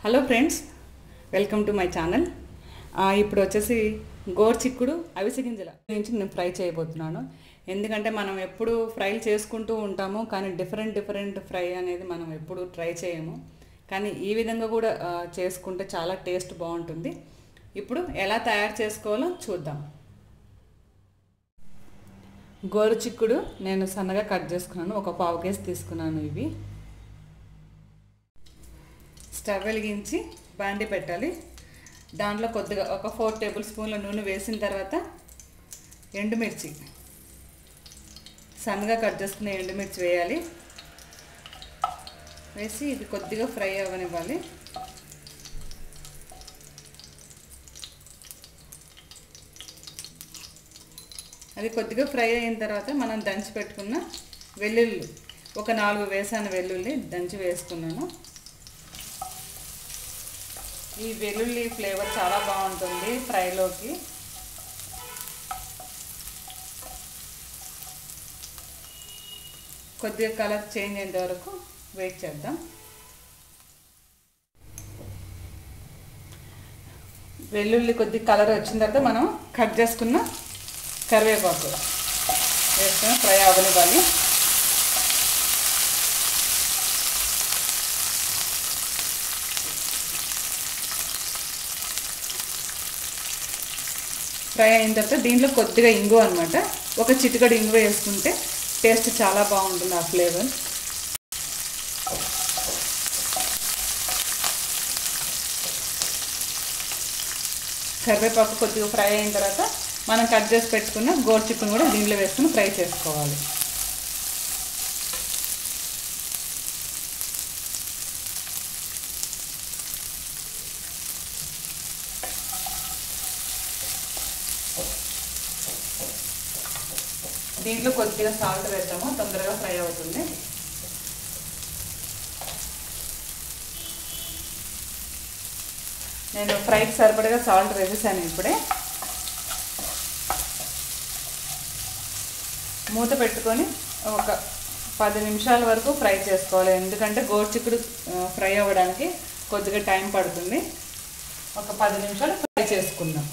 hello friends welcome to my channel ఇప్పుడు వచ్చేసి గోర్చిక్కుడు అవిసె గింజల గురించి నేను ఫ్రై చేయబోతున్నాను ఎందుకంటే మనం ఎప్పుడు ఫ్రైలు చేసుకుంటూ ఉంటాము కానీ డిఫరెంట్ డిఫరెంట్ ఫ్రై అనేది మనం ఎప్పుడు ట్రై చేయము కానీ ఈ విధంగా కూడా ఆ, చేసుకుంటే చాలా టేస్ట్ బాగుంటుంది ఇప్పుడు ఎలా తయారు చేసుకోవాలో చూద్దాం గోరుచిక్కుడు నేను సన్నగా కట్ చేసుకున్నాను ఒక పావు కేజీ తీసుకున్నాను ఇవి స్టవ్ వెలిగించి బాండి పెట్టాలి దాంట్లో కొద్దిగా ఒక ఫోర్ టేబుల్ స్పూన్ల నూనె వేసిన తర్వాత ఎండుమిర్చి సన్నగా కట్ చేసుకున్న ఎండుమిర్చి వేయాలి వేసి ఇది కొద్దిగా ఫ్రై అవ్వనివ్వాలి అది కొద్దిగా ఫ్రై అయిన తర్వాత మనం దంచి పెట్టుకున్న వెల్లుల్లి ఒక నాలుగు వేసాను వెల్లుల్లి దంచి వేసుకున్నాను ఈ వెల్లుల్లి ఫ్లేవర్ చాలా బాగుంటుంది ఫ్రైలోకి కొద్దిగా కలర్ చేంజ్ అయ్యేంత వరకు వెయిట్ చేద్దాం వెల్లుల్లి కొద్ది కలర్ వచ్చిన తర్వాత మనం కట్ చేసుకున్న కరివేపాకు వేసుకుని ఫ్రై అవ్వనివ్వాలి ఫ్రై అయిన తర్వాత దీంట్లో కొద్దిగా ఇంగు అనమాట ఒక చిటికడు ఇంగు వేసుకుంటే టేస్ట్ చాలా బాగుంటుంది ఆ ఫ్లేవర్ కరివేపాకు కొద్దిగా ఫ్రై అయిన తర్వాత మనం కట్ చేసి పెట్టుకున్న గోరు చిక్కును కూడా దీంట్లో వేసుకుని ఫ్రై చేసుకోవాలి దీంట్లో కొద్దిగా సాల్ట్ వేస్తాము తొందరగా ఫ్రై అవుతుంది నేను ఫ్రైకి సరిపడగా సాల్ట్ వేసేసాను ఇప్పుడే మూత పెట్టుకొని ఒక పది నిమిషాల వరకు ఫ్రై చేసుకోవాలి ఎందుకంటే గోరుచిక్కుడు ఫ్రై అవ్వడానికి కొద్దిగా టైం పడుతుంది ఒక పది నిమిషాలు ఫ్రై చేసుకుందాం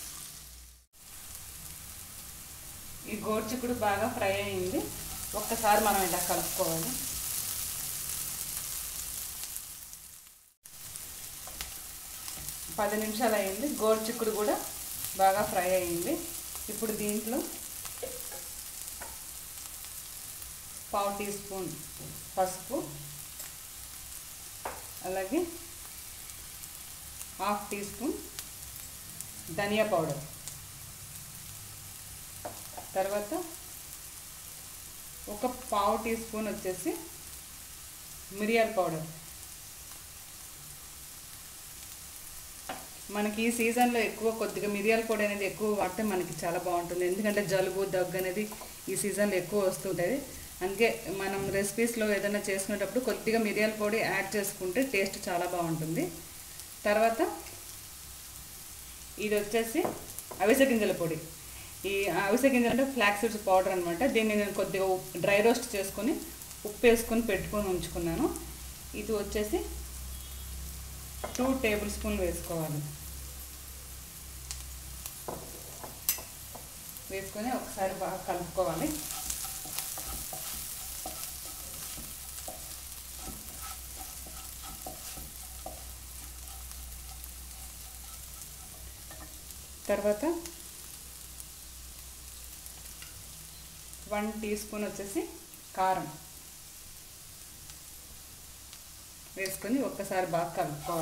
ఈ గోరుచిక్కుడు బాగా ఫ్రై అయింది ఒక్కసారి మనం ఇలా కలుపుకోవాలి పది నిమిషాలు అయింది గోరుచిక్కుడు కూడా బాగా ఫ్రై అయింది ఇప్పుడు దీంట్లో పావు టీ స్పూన్ పసుపు అలాగే హాఫ్ టీ స్పూన్ ధనియా పౌడర్ తర్వాత ఒక పావు టీ స్పూన్ వచ్చేసి మిరియాల పౌడర్ మనకి ఈ సీజన్లో ఎక్కువ కొద్దిగా మిరియాల పొడి అనేది ఎక్కువ వాడితే మనకి చాలా బాగుంటుంది ఎందుకంటే జలుబు దగ్గు అనేది ఈ సీజన్లో ఎక్కువ వస్తుంటుంది అందుకే మనం రెసిపీస్లో ఏదైనా చేసుకునేటప్పుడు కొద్దిగా మిరియాల పొడి యాడ్ చేసుకుంటే టేస్ట్ చాలా బాగుంటుంది తర్వాత ఇది వచ్చేసి అవిసె గింజల పొడి ఈ అవిసె గింజలు అంటే ఫ్లాక్ సీడ్స్ పౌడర్ అనమాట దీన్ని నేను కొద్దిగా డ్రై రోస్ట్ చేసుకొని ఉప్పు వేసుకొని పెట్టుకొని ఉంచుకున్నాను ఇది వచ్చేసి టూ టేబుల్ స్పూన్లు వేసుకోవాలి వేసుకొని ఒకసారి బాగా కలుపుకోవాలి తర్వాత వన్ టీ స్పూన్ వచ్చేసి కారం వేసుకొని ఒక్కసారి బాగా కలుపుకోవాలి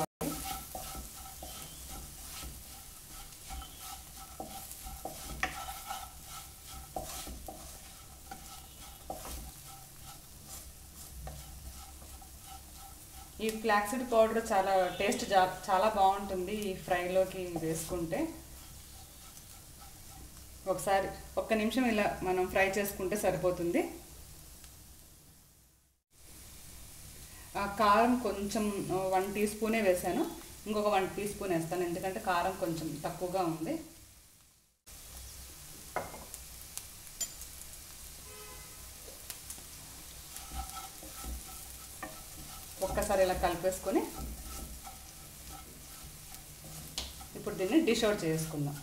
ఈ ఫ్లాక్సీడ్ పౌడర్ చాలా టేస్ట్ చాలా బాగుంటుంది ఈ ఫ్రైలోకి వేసుకుంటే ఒకసారి ఒక్క నిమిషం ఇలా మనం ఫ్రై చేసుకుంటే సరిపోతుంది ఆ కారం కొంచెం వన్ టీ స్పూనే వేసాను ఇంకొక వన్ టీ స్పూన్ వేస్తాను ఎందుకంటే కారం కొంచెం తక్కువగా ఉంది ఒక్కసారి ఇలా కలిపేసుకొని ఇప్పుడు దీన్ని డిష్ అవుట్ చేసుకుందాం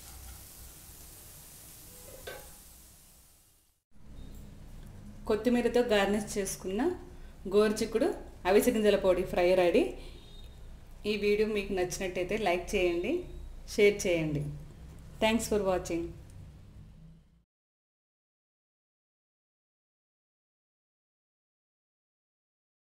కొత్తిమీరతో గార్నిష్ చేసుకున్న గోరుచిక్కుడు అవిసె గింజల పొడి ఫ్రై రెడీ ఈ వీడియో మీకు నచ్చినట్టయితే లైక్ చేయండి షేర్ చేయండి థ్యాంక్స్ ఫర్ వాచింగ్